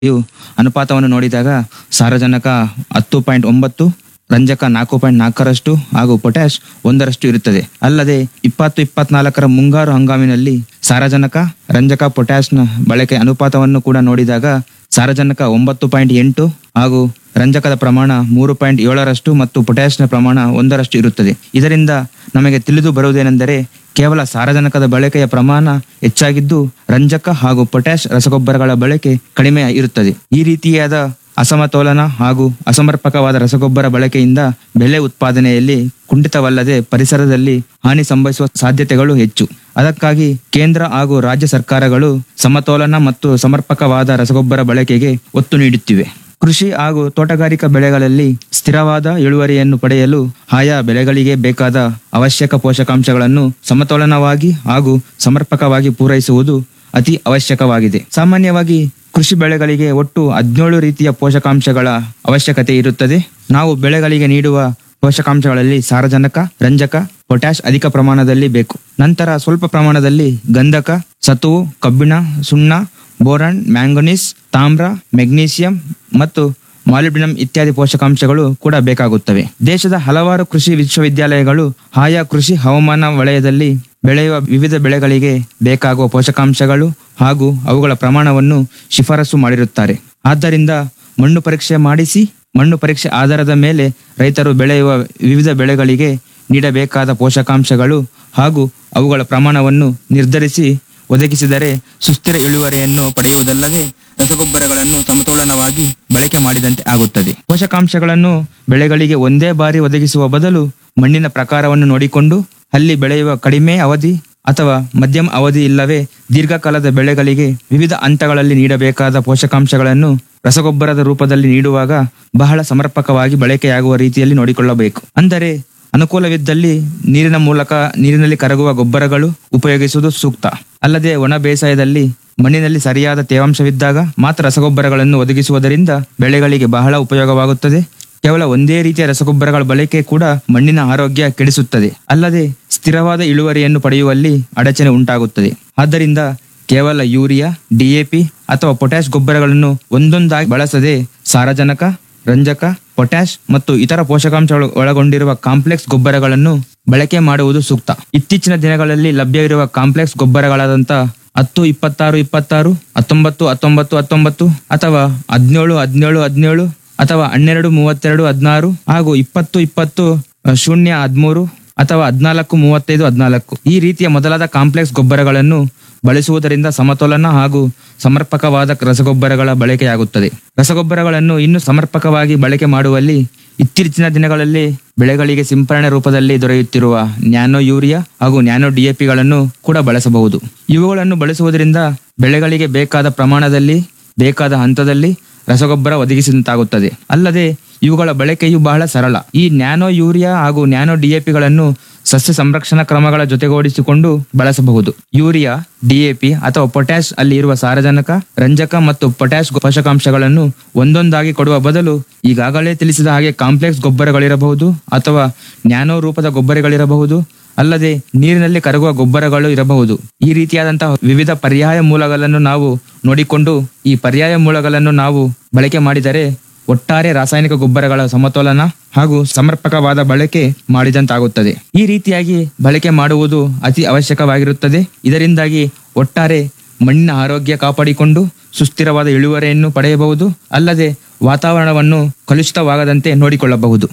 ಇವು ಅನುಪಾತವನ್ನು ನೋಡಿದಾಗ ಸಾರಜನಕ ಹತ್ತು ಪಾಯಿಂಟ್ ಒಂಬತ್ತು ರಂಜಕ ನಾಲ್ಕು ಪಾಯಿಂಟ್ ನಾಲ್ಕರಷ್ಟು ಹಾಗೂ ಪೊಟ್ಯಾಶ್ ಒಂದರಷ್ಟು ಇರುತ್ತದೆ ಅಲ್ಲದೆ ಇಪ್ಪತ್ತು ಇಪ್ಪತ್ನಾಲ್ಕರ ಮುಂಗಾರು ಹಂಗಾಮಿನಲ್ಲಿ ಸಾರಜನಕ ರಂಜಕ ಪೊಟ್ಯಾಶ್ನ ಬಳಕೆ ಅನುಪಾತವನ್ನು ಕೂಡ ನೋಡಿದಾಗ ಸಾರಜನಕ ಒಂಬತ್ತು ಪಾಯಿಂಟ್ ಎಂಟು ಹಾಗೂ ರಂಜಕದ ಪ್ರಮಾಣ ಮೂರು ಪಾಯಿಂಟ್ ಏಳರಷ್ಟು ಮತ್ತು ಪೊಟ್ಯಾಶ್ನ ಪ್ರಮಾಣ ಒಂದರಷ್ಟು ಇರುತ್ತದೆ ಇದರಿಂದ ನಮಗೆ ತಿಳಿದು ಬರುವುದೇನೆಂದರೆ ಕೇವಲ ಸಾರಜನಕದ ಬಳಕೆಯ ಪ್ರಮಾಣ ಹೆಚ್ಚಾಗಿದ್ದು ರಂಜಕ ಹಾಗೂ ಪೊಟ್ಯಾಶ್ ರಸಗೊಬ್ಬರಗಳ ಬಳಕೆ ಕಡಿಮೆ ಇರುತ್ತದೆ ಈ ರೀತಿಯಾದ ಅಸಮತೋಲನ ಹಾಗೂ ಅಸಮರ್ಪಕವಾದ ರಸಗೊಬ್ಬರ ಬಳಕೆಯಿಂದ ಬೆಳೆ ಉತ್ಪಾದನೆಯಲ್ಲಿ ಕುಂಠಿತವಲ್ಲದೆ ಪರಿಸರದಲ್ಲಿ ಹಾನಿ ಸಂಭವಿಸುವ ಸಾಧ್ಯತೆಗಳು ಹೆಚ್ಚು ಅದಕ್ಕಾಗಿ ಕೇಂದ್ರ ಹಾಗೂ ರಾಜ್ಯ ಸರ್ಕಾರಗಳು ಸಮತೋಲನ ಮತ್ತು ಸಮರ್ಪಕವಾದ ರಸಗೊಬ್ಬರ ಬಳಕೆಗೆ ಒತ್ತು ನೀಡುತ್ತಿವೆ ಕೃಷಿ ಹಾಗೂ ತೋಟಗಾರಿಕಾ ಬೆಳೆಗಳಲ್ಲಿ ಸ್ಥಿರವಾದ ಇಳುವರಿಯನ್ನು ಪಡೆಯಲು ಆಯಾ ಬೆಳೆಗಳಿಗೆ ಬೇಕಾದ ಅವಶ್ಯಕ ಪೋಷಕಾಂಶಗಳನ್ನು ಸಮತೋಲನವಾಗಿ ಹಾಗೂ ಸಮರ್ಪಕವಾಗಿ ಪೂರೈಸುವುದು ಅತಿ ಅವಶ್ಯಕವಾಗಿದೆ ಸಾಮಾನ್ಯವಾಗಿ ಕೃಷಿ ಬೆಳೆಗಳಿಗೆ ಒಟ್ಟು ಹದಿನೇಳು ರೀತಿಯ ಪೋಷಕಾಂಶಗಳ ಅವಶ್ಯಕತೆ ಇರುತ್ತದೆ ನಾವು ಬೆಳೆಗಳಿಗೆ ನೀಡುವ ಪೋಷಕಾಂಶಗಳಲ್ಲಿ ಸಾರಜನಕ ರಂಜಕ ಪೊಟ್ಯಾಶ್ ಅಧಿಕ ಪ್ರಮಾಣದಲ್ಲಿ ಬೇಕು ನಂತರ ಸ್ವಲ್ಪ ಪ್ರಮಾಣದಲ್ಲಿ ಗಂಧಕ ಸತುವು ಕಬ್ಬಿಣ ಸುಣ್ಣ ಬೋರಾನ್ ಮ್ಯಾಂಗನೀಸ್ ತಾಮ್ರ ಮೆಗ್ನೀಸಿಯಂ ಮತ್ತು ಮಾಲಿಬ್ಡಿನಂ ಇತ್ಯಾದಿ ಪೋಷಕಾಂಶಗಳು ಕೂಡ ಬೇಕಾಗುತ್ತವೆ ದೇಶದ ಹಲವಾರು ಕೃಷಿ ವಿಶ್ವವಿದ್ಯಾಲಯಗಳು ಆಯಾ ಕೃಷಿ ಹವಾಮಾನ ವಲಯದಲ್ಲಿ ಬೆಳೆಯುವ ವಿವಿಧ ಬೆಳೆಗಳಿಗೆ ಬೇಕಾಗುವ ಪೋಷಕಾಂಶಗಳು ಹಾಗೂ ಅವುಗಳ ಪ್ರಮಾಣವನ್ನು ಶಿಫಾರಸು ಮಾಡಿರುತ್ತಾರೆ ಆದ್ದರಿಂದ ಮಣ್ಣು ಪರೀಕ್ಷೆ ಮಾಡಿಸಿ ಮಣ್ಣು ಪರೀಕ್ಷೆ ಆಧಾರದ ಮೇಲೆ ರೈತರು ಬೆಳೆಯುವ ವಿವಿಧ ಬೆಳೆಗಳಿಗೆ ನೀಡಬೇಕಾದ ಪೋಷಕಾಂಶಗಳು ಹಾಗೂ ಅವುಗಳ ಪ್ರಮಾಣವನ್ನು ನಿರ್ಧರಿಸಿ ಒದಗಿಸಿದರೆ ಸುಸ್ಥಿರ ಇಳುವರಿಯನ್ನು ಪಡೆಯುವುದಲ್ಲದೆ ರಸಗೊಬ್ಬರಗಳನ್ನು ಸಮತೋಲನವಾಗಿ ಬಳಕೆ ಮಾಡಿದಂತೆ ಆಗುತ್ತದೆ ಪೋಷಕಾಂಶಗಳನ್ನು ಬೆಳೆಗಳಿಗೆ ಒಂದೇ ಬಾರಿ ಒದಗಿಸುವ ಬದಲು ಮಣ್ಣಿನ ಪ್ರಕಾರವನ್ನು ನೋಡಿಕೊಂಡು ಅಲ್ಲಿ ಬೆಳೆಯುವ ಕಡಿಮೆ ಅವಧಿ ಅಥವಾ ಮಧ್ಯಮ ಅವಧಿ ಇಲ್ಲವೇ ದೀರ್ಘಕಾಲದ ಬೆಳೆಗಳಿಗೆ ವಿವಿಧ ಹಂತಗಳಲ್ಲಿ ನೀಡಬೇಕಾದ ಪೋಷಕಾಂಶಗಳನ್ನು ರಸಗೊಬ್ಬರದ ರೂಪದಲ್ಲಿ ನೀಡುವಾಗ ಬಹಳ ಸಮರ್ಪಕವಾಗಿ ಬಳಕೆಯಾಗುವ ರೀತಿಯಲ್ಲಿ ನೋಡಿಕೊಳ್ಳಬೇಕು ಅಂದರೆ ಅನುಕೂಲವಿದ್ದಲ್ಲಿ ನೀರಿನ ಮೂಲಕ ನೀರಿನಲ್ಲಿ ಕರಗುವ ಗೊಬ್ಬರಗಳು ಉಪಯೋಗಿಸುವುದು ಸೂಕ್ತ ಅಲ್ಲದೆ ಒಣ ಬೇಸಾಯದಲ್ಲಿ ಮಣ್ಣಿನಲ್ಲಿ ಸರಿಯಾದ ತೇವಾಂಶವಿದ್ದಾಗ ಮಾತ್ರ ರಸಗೊಬ್ಬರಗಳನ್ನು ಒದಗಿಸುವುದರಿಂದ ಬೆಳೆಗಳಿಗೆ ಬಹಳ ಉಪಯೋಗವಾಗುತ್ತದೆ ಕೇವಲ ಒಂದೇ ರೀತಿಯ ರಸಗೊಬ್ಬರಗಳ ಬಳಕೆ ಕೂಡ ಮಣ್ಣಿನ ಆರೋಗ್ಯ ಕೆಡಿಸುತ್ತದೆ ಅಲ್ಲದೆ ಸ್ಥಿರವಾದ ಇಳುವರಿಯನ್ನು ಪಡೆಯುವಲ್ಲಿ ಅಡಚಣೆ ಉಂಟಾಗುತ್ತದೆ ಆದ್ದರಿಂದ ಕೇವಲ ಯೂರಿಯಾ ಡಿಎಪಿ ಅಥವಾ ಪೊಟ್ಯಾಶ್ ಗೊಬ್ಬರಗಳನ್ನು ಒಂದೊಂದಾಗಿ ಬಳಸದೆ ಸಾರಜನಕ ರಂಜಕ ಪೊಟ್ಯಾಶ್ ಮತ್ತು ಇತರ ಪೋಷಕಾಂಶಗಳು ಒಳಗೊಂಡಿರುವ ಕಾಂಪ್ಲೆಕ್ಸ್ ಗೊಬ್ಬರಗಳನ್ನು ಬಳಕೆ ಮಾಡುವುದು ಸೂಕ್ತ ಇತ್ತೀಚಿನ ದಿನಗಳಲ್ಲಿ ಲಭ್ಯವಿರುವ ಕಾಂಪ್ಲೆಕ್ಸ್ ಗೊಬ್ಬರಗಳಾದಂಥ ಹತ್ತು ಇಪ್ಪತ್ತಾರು ಇಪ್ಪತ್ತಾರು ಹತ್ತೊಂಬತ್ತು ಹತ್ತೊಂಬತ್ತು ಹತ್ತೊಂಬತ್ತು ಅಥವಾ ಹದಿನೇಳು ಹದಿನೇಳು ಹದಿನೇಳು ಅಥವಾ ಹನ್ನೆರಡು ಮೂವತ್ತೆರಡು ಹದಿನಾರು ಹಾಗೂ ಇಪ್ಪತ್ತು ಇಪ್ಪತ್ತು ಅಹ್, ಶೂನ್ಯ ಹದಿಮೂರು ಅಥವಾ ಹದಿನಾಲ್ಕು ಮೂವತ್ತೈದು ಹದಿನಾಲ್ಕು ಈ ರೀತಿಯ ಮೊದಲಾದ ಕಾಂಪ್ಲೆಕ್ಸ್ ಗೊಬ್ಬರಗಳನ್ನು ಬಳಸುವುದರಿಂದ ಸಮತೋಲನ ಹಾಗೂ ಸಮರ್ಪಕವಾದ ರಸಗೊಬ್ಬರಗಳ ಬಳಕೆಯಾಗುತ್ತದೆ ರಸಗೊಬ್ಬರಗಳನ್ನು ಇನ್ನೂ ಸಮರ್ಪಕವಾಗಿ ಬಳಕೆ ಮಾಡುವಲ್ಲಿ ಇತ್ತೀಚಿನ ದಿನಗಳಲ್ಲಿ ಬೆಳೆಗಳಿಗೆ ಸಿಂಪರಣೆ ರೂಪದಲ್ಲಿ ದೊರೆಯುತ್ತಿರುವ ನ್ಯಾನೋ ಯೂರಿಯಾ ಹಾಗೂ ನ್ಯಾನೋ ಡಿಎಪಿಗಳನ್ನು ಕೂಡ ಬಳಸಬಹುದು ಇವುಗಳನ್ನು ಬಳಸುವುದರಿಂದ ಬೆಳೆಗಳಿಗೆ ಬೇಕಾದ ಪ್ರಮಾಣದಲ್ಲಿ ಬೇಕಾದ ಹಂತದಲ್ಲಿ ರಸಗೊಬ್ಬರ ಒದಗಿಸಿದಂತಾಗುತ್ತದೆ ಅಲ್ಲದೆ ಇವುಗಳ ಬಳಕೆಯು ಬಹಳ ಸರಳ ಈ ನ್ಯಾನೋ ಯೂರಿಯಾ ಹಾಗೂ ನ್ಯಾನೋ ಡಿಎಪಿಗಳನ್ನು ಸಸ್ಯ ಸಂರಕ್ಷಣಾ ಕ್ರಮಗಳ ಜೊತೆಗೂಡಿಸಿಕೊಂಡು ಬಳಸಬಹುದು ಯೂರಿಯಾ ಡಿಎಪಿ ಅಥವಾ ಪೊಟ್ಯಾಶ್ ಅಲ್ಲಿ ಇರುವ ಸಾರಜನಕ ರಂಜಕ ಮತ್ತು ಪೊಟ್ಯಾಶ್ ಪೋಷಕಾಂಶಗಳನ್ನು ಒಂದೊಂದಾಗಿ ಕೊಡುವ ಬದಲು ಈಗಾಗಲೇ ತಿಳಿಸಿದ ಹಾಗೆ ಕಾಂಪ್ಲೆಕ್ಸ್ ಗೊಬ್ಬರಗಳಿರಬಹುದು ಅಥವಾ ನ್ಯಾನೋ ರೂಪದ ಗೊಬ್ಬರಗಳಿರಬಹುದು ಅಲ್ಲದೆ ನೀರಿನಲ್ಲಿ ಕರಗುವ ಗೊಬ್ಬರಗಳು ಇರಬಹುದು ಈ ರೀತಿಯಾದಂತಹ ವಿವಿಧ ಪರ್ಯಾಯ ಮೂಲಗಳನ್ನು ನಾವು ನೋಡಿಕೊಂಡು ಈ ಪರ್ಯಾಯ ಮೂಲಗಳನ್ನು ನಾವು ಬಳಕೆ ಮಾಡಿದರೆ ಒಟ್ಟಾರೆ ರಾಸಾಯನಿಕ ಗೊಬ್ಬರಗಳ ಸಮತೋಲನ ಹಾಗೂ ಸಮರ್ಪಕವಾದ ಬಳಕೆ ಮಾಡಿದಂತಾಗುತ್ತದೆ ಈ ರೀತಿಯಾಗಿ ಬಳಕೆ ಮಾಡುವುದು ಅತಿ ಅವಶ್ಯಕವಾಗಿರುತ್ತದೆ ಇದರಿಂದಾಗಿ ಒಟ್ಟಾರೆ ಮಣ್ಣಿನ ಆರೋಗ್ಯ ಕಾಪಾಡಿಕೊಂಡು ಸುಸ್ಥಿರವಾದ ಇಳುವರಿಯನ್ನು ಪಡೆಯಬಹುದು ಅಲ್ಲದೆ ವಾತಾವರಣವನ್ನು ಕಲುಷಿತವಾಗದಂತೆ ನೋಡಿಕೊಳ್ಳಬಹುದು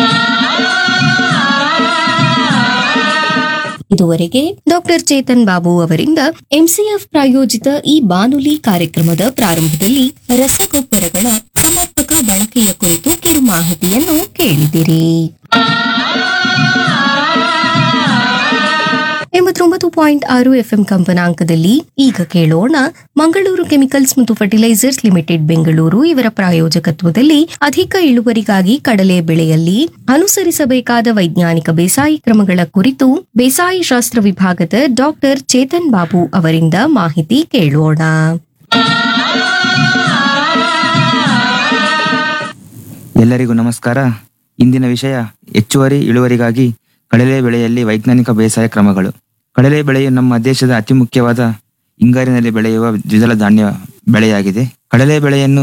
ಇದುವರೆಗೆ ಡಾಕ್ಟರ್ ಚೇತನ್ ಬಾಬು ಅವರಿಂದ ಎಂಸಿಎಫ್ ಪ್ರಾಯೋಜಿತ ಈ ಬಾನುಲಿ ಕಾರ್ಯಕ್ರಮದ ಪ್ರಾರಂಭದಲ್ಲಿ ರಸಗೊಬ್ಬರಗಳ ಸಮರ್ಪಕ ಬಳಕೆಯ ಕುರಿತು ಕಿರು ಮಾಹಿತಿಯನ್ನು ಕೇಳಿದಿರಿ ಎಂಬತ್ತೊಂಬತ್ತು ಪಾಯಿಂಟ್ ಆರು ಎಫ್ಎಂ ಕಂಪನಾಂಕದಲ್ಲಿ ಈಗ ಕೇಳೋಣ ಮಂಗಳೂರು ಕೆಮಿಕಲ್ಸ್ ಮತ್ತು ಫರ್ಟಿಲೈಸರ್ಸ್ ಲಿಮಿಟೆಡ್ ಬೆಂಗಳೂರು ಇವರ ಪ್ರಾಯೋಜಕತ್ವದಲ್ಲಿ ಅಧಿಕ ಇಳುವರಿಗಾಗಿ ಕಡಲೆ ಬೆಳೆಯಲ್ಲಿ ಅನುಸರಿಸಬೇಕಾದ ವೈಜ್ಞಾನಿಕ ಬೇಸಾಯ ಕ್ರಮಗಳ ಕುರಿತು ಬೇಸಾಯ ಶಾಸ್ತ್ರ ವಿಭಾಗದ ಡಾಕ್ಟರ್ ಚೇತನ್ ಬಾಬು ಅವರಿಂದ ಮಾಹಿತಿ ಕೇಳೋಣ ಎಲ್ಲರಿಗೂ ನಮಸ್ಕಾರ ಇಂದಿನ ವಿಷಯ ಹೆಚ್ಚುವರಿ ಇಳುವರಿಗಾಗಿ ಕಡಲೆ ಬೆಳೆಯಲ್ಲಿ ವೈಜ್ಞಾನಿಕ ಬೇಸಾಯ ಕ್ರಮಗಳು ಕಡಲೆ ಬೆಳೆಯು ನಮ್ಮ ದೇಶದ ಅತಿ ಮುಖ್ಯವಾದ ಹಿಂಗಾರಿನಲ್ಲಿ ಬೆಳೆಯುವ ದ್ವಿದಳ ಧಾನ್ಯ ಬೆಳೆಯಾಗಿದೆ ಕಡಲೆ ಬೆಳೆಯನ್ನು